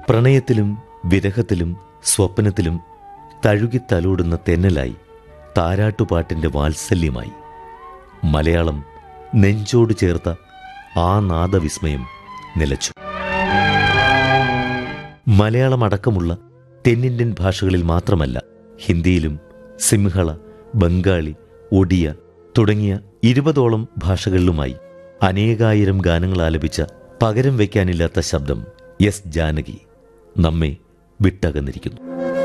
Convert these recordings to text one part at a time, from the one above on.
പ്രണയത്തിലും വിരഹത്തിലും സ്വപ്നത്തിലും തഴുകി തലോടുന്ന തെന്നലായി താരാട്ടുപാട്ടിൻ്റെ വാത്സല്യമായി മലയാളം നെഞ്ചോട് ചേർത്ത ആ നാദവിസ്മയം നിലച്ചു മലയാളം അടക്കമുള്ള തെന്നിന്ത്യൻ ഭാഷകളിൽ മാത്രമല്ല ഹിന്ദിയിലും സിംഹള ബംഗാളി ഒഡിയ തുടങ്ങിയ ഇരുപതോളം ഭാഷകളിലുമായി അനേകായിരം ഗാനങ്ങൾ ആലപിച്ച പകരം വയ്ക്കാനില്ലാത്ത ശബ്ദം എസ് ജാനകി നമ്മെ വിട്ടകന്നിരിക്കുന്നു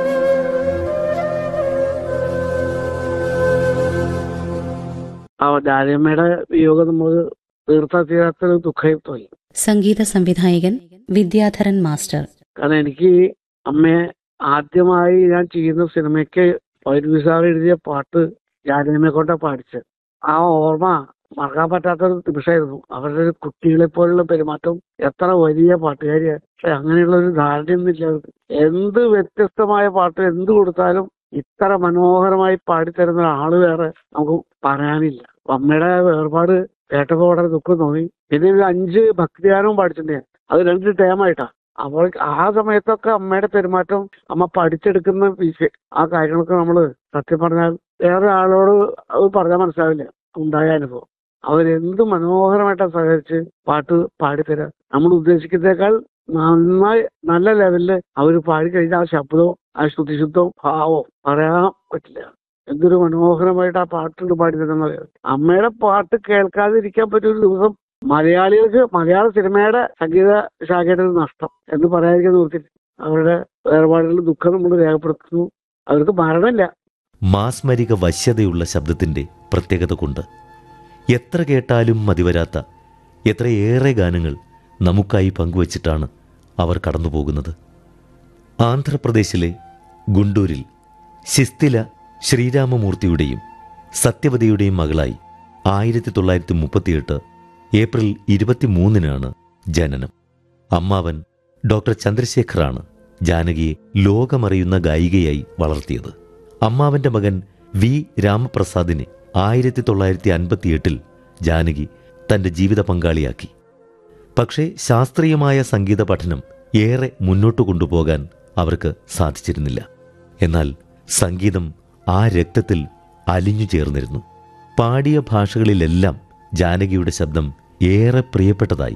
ആ ജാനമ്മയുടെ വിയോഗം നമ്മൾ തീർത്താ തീരാത്തൊരു ദുഃഖമായി സംഗീത സംവിധായകൻ വിദ്യാധരൻ മാസ്റ്റർ കാരണം എനിക്ക് അമ്മയെ ആദ്യമായി ഞാൻ ചെയ്യുന്ന സിനിമയ്ക്ക് വൈദ്യുതി സാർ എഴുതിയ പാട്ട് ജാനമ്മയെ കൊണ്ടാ പാടിച്ചത് ആ ഓർമ്മ മറക്കാൻ പറ്റാത്തൊരു നിമിഷമായിരുന്നു അവരുടെ ഒരു കുട്ടികളെ പോലുള്ള പെരുമാറ്റം എത്ര വലിയ പാട്ടുകാരിയാണ് പക്ഷെ അങ്ങനെയുള്ള ഒരു ധാരണയൊന്നുമില്ല അവർക്ക് എന്ത് വ്യത്യസ്തമായ പാട്ട് എന്ത് കൊടുത്താലും ഇത്ര മനോഹരമായി പാടിത്തരുന്ന ആള് വേറെ നമുക്ക് പറയാനില്ല അപ്പൊ അമ്മയുടെ വേർപാട് കേട്ടപ്പോൾ വളരെ ദുഃഖം തോന്നി പിന്നെ ഒരു അഞ്ച് ഭക്തിഗാനവും പാടിച്ചിട്ടുണ്ട് ഞാൻ അത് രണ്ട് ടേമായിട്ടാ അപ്പോൾ ആ സമയത്തൊക്കെ അമ്മയുടെ പെരുമാറ്റം അമ്മ പഠിച്ചെടുക്കുന്ന വിഷ- ആ കാര്യങ്ങളൊക്കെ നമ്മള് സത്യം പറഞ്ഞാൽ വേറെ ആളോട് അത് പറഞ്ഞാൽ മനസ്സിലാവില്ല ഉണ്ടായ അനുഭവം അവരെന്ത് മനോഹരമായിട്ടാണ് സഹകരിച്ച് പാട്ട് പാടിത്തരാം നമ്മൾ ഉദ്ദേശിക്കുന്നേക്കാൾ നന്നായി നല്ല ലെവലില് അവർ പാടിക്കഴിഞ്ഞാൽ ആ ശബ്ദവും ആ ശ്രുതിശുദ്ധവും ഭാവവും പറയാൻ പറ്റില്ല എന്തൊരു മനോഹരമായിട്ട് ആ പാട്ടുണ്ട് പാടി തരുന്ന അമ്മയുടെ പാട്ട് കേൾക്കാതിരിക്കാൻ പറ്റിയ ഒരു ദിവസം മലയാളികൾക്ക് മലയാള സിനിമയുടെ സംഗീത ശാഖയുടെ ഒരു നഷ്ടം എന്ന് പറയാതിരിക്കാൻ നിർത്തില്ല അവരുടെ വേർപാടുകളിൽ ദുഃഖം നമ്മൾ രേഖപ്പെടുത്തുന്നു അവർക്ക് മരണമില്ല മാസ്മരിക വശ്യതയുള്ള ശബ്ദത്തിൻ്റെ പ്രത്യേകത കൊണ്ട് എത്ര കേട്ടാലും മതിവരാത്ത എത്രയേറെ ഗാനങ്ങൾ നമുക്കായി പങ്കുവച്ചിട്ടാണ് അവർ കടന്നുപോകുന്നത് ആന്ധ്രാപ്രദേശിലെ ഗുണ്ടൂരിൽ ശിസ്തില ശ്രീരാമമൂർത്തിയുടെയും സത്യവതിയുടെയും മകളായി ആയിരത്തി തൊള്ളായിരത്തി മുപ്പത്തിയെട്ട് ഏപ്രിൽ ഇരുപത്തിമൂന്നിനാണ് ജനനം അമ്മാവൻ ഡോക്ടർ ചന്ദ്രശേഖറാണ് ജാനകിയെ ലോകമറിയുന്ന ഗായികയായി വളർത്തിയത് അമ്മാവന്റെ മകൻ വി രാമപ്രസാദിനെ ആയിരത്തി തൊള്ളായിരത്തി അൻപത്തിയെട്ടിൽ ജാനകി തന്റെ ജീവിത പങ്കാളിയാക്കി പക്ഷേ ശാസ്ത്രീയമായ സംഗീത പഠനം ഏറെ മുന്നോട്ടു കൊണ്ടുപോകാൻ അവർക്ക് സാധിച്ചിരുന്നില്ല എന്നാൽ സംഗീതം ആ രക്തത്തിൽ അലിഞ്ഞു ചേർന്നിരുന്നു പാടിയ ഭാഷകളിലെല്ലാം ജാനകിയുടെ ശബ്ദം ഏറെ പ്രിയപ്പെട്ടതായി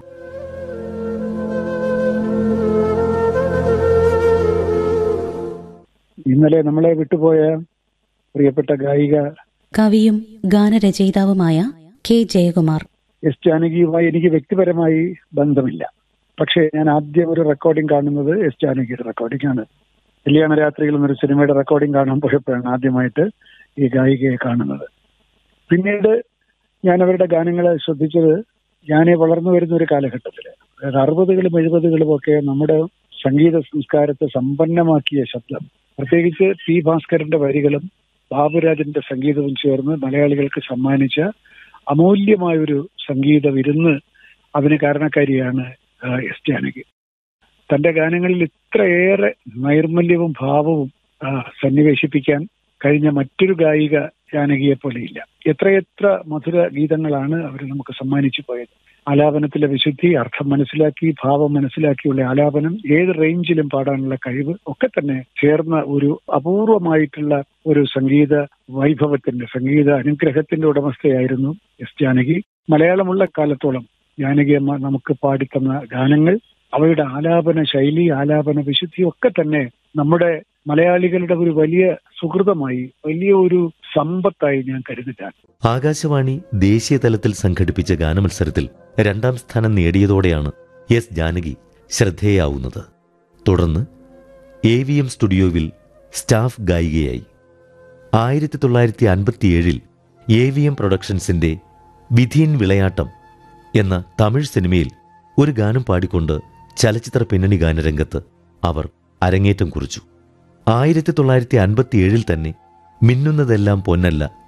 ഇന്നലെ നമ്മളെ വിട്ടുപോയ പ്രിയപ്പെട്ട ഗായിക കവിയും ഗാനരചയിതാവുമായ കെ ജയകുമാർ എസ് ജാനകിയുമായി എനിക്ക് വ്യക്തിപരമായി ബന്ധമില്ല പക്ഷേ ഞാൻ ആദ്യം ഒരു റെക്കോർഡിംഗ് കാണുന്നത് എസ് ജാനകിയുടെ റെക്കോർഡിംഗ് ആണ് കല്യാണ രാത്രിയിൽ എന്നൊരു സിനിമയുടെ റെക്കോർഡിംഗ് കാണാൻ പോയപ്പോഴാണ് ആദ്യമായിട്ട് ഈ ഗായികയെ കാണുന്നത് പിന്നീട് ഞാൻ അവരുടെ ഗാനങ്ങളെ ശ്രദ്ധിച്ചത് ഞാൻ വളർന്നു വരുന്ന ഒരു കാലഘട്ടത്തിൽ അതായത് അറുപതുകളും എഴുപതുകളും ഒക്കെ നമ്മുടെ സംഗീത സംസ്കാരത്തെ സമ്പന്നമാക്കിയ ശബ്ദം പ്രത്യേകിച്ച് പി ഭാസ്കരന്റെ വരികളും ബാബുരാജന്റെ സംഗീതവും ചേർന്ന് മലയാളികൾക്ക് സമ്മാനിച്ച അമൂല്യമായ ഒരു സംഗീത വിരുന്ന് അതിന് കാരണക്കാരിയാണ് ആ, എസ് ജാനകി തന്റെ ഗാനങ്ങളിൽ ഇത്രയേറെ നൈർമല്യവും ഭാവവും ആ, സന്നിവേശിപ്പിക്കാൻ കഴിഞ്ഞ മറ്റൊരു ഗായിക ജാനകിയെ പോലെയില്ല എത്രയെത്ര മധുര ഗീതങ്ങളാണ് അവർ നമുക്ക് സമ്മാനിച്ചു പോയത് ആലാപനത്തിലെ വിശുദ്ധി അർത്ഥം മനസ്സിലാക്കി ഭാവം മനസ്സിലാക്കിയുള്ള ആലാപനം ഏത് റേഞ്ചിലും പാടാനുള്ള കഴിവ് ഒക്കെ തന്നെ ചേർന്ന ഒരു അപൂർവമായിട്ടുള്ള ഒരു സംഗീത വൈഭവത്തിന്റെ സംഗീത അനുഗ്രഹത്തിന്റെ ഉടമസ്ഥയായിരുന്നു എസ് ജാനകി മലയാളമുള്ള കാലത്തോളം ജാനകി അമ്മ നമുക്ക് പാടിത്തന്ന ഗാനങ്ങൾ അവയുടെ ആലാപന ശൈലി ആലാപന വിശുദ്ധി ഒക്കെ തന്നെ നമ്മുടെ മലയാളികളുടെ ഒരു വലിയ സുഹൃതമായി വലിയ ഒരു സമ്പത്തായി ഞാൻ കരുതുകയാണ് ആകാശവാണി ദേശീയ തലത്തിൽ സംഘടിപ്പിച്ച ഗാനമത്സരത്തിൽ രണ്ടാം സ്ഥാനം നേടിയതോടെയാണ് എസ് ജാനകി ശ്രദ്ധേയാവുന്നത് തുടർന്ന് എ വി എം സ്റ്റുഡിയോവിൽ സ്റ്റാഫ് ഗായികയായി ആയിരത്തി തൊള്ളായിരത്തി അൻപത്തിയേഴിൽ എ വി എം പ്രൊഡക്ഷൻസിന്റെ വിധീൻ വിളയാട്ടം എന്ന തമിഴ് സിനിമയിൽ ഒരു ഗാനം പാടിക്കൊണ്ട് ചലച്ചിത്ര പിന്നണി ഗാനരംഗത്ത് അവർ അരങ്ങേറ്റം കുറിച്ചു ആയിരത്തി തൊള്ളായിരത്തി അൻപത്തിയേഴിൽ തന്നെ മിന്നുന്നതെല്ലാം പൊന്നല്ല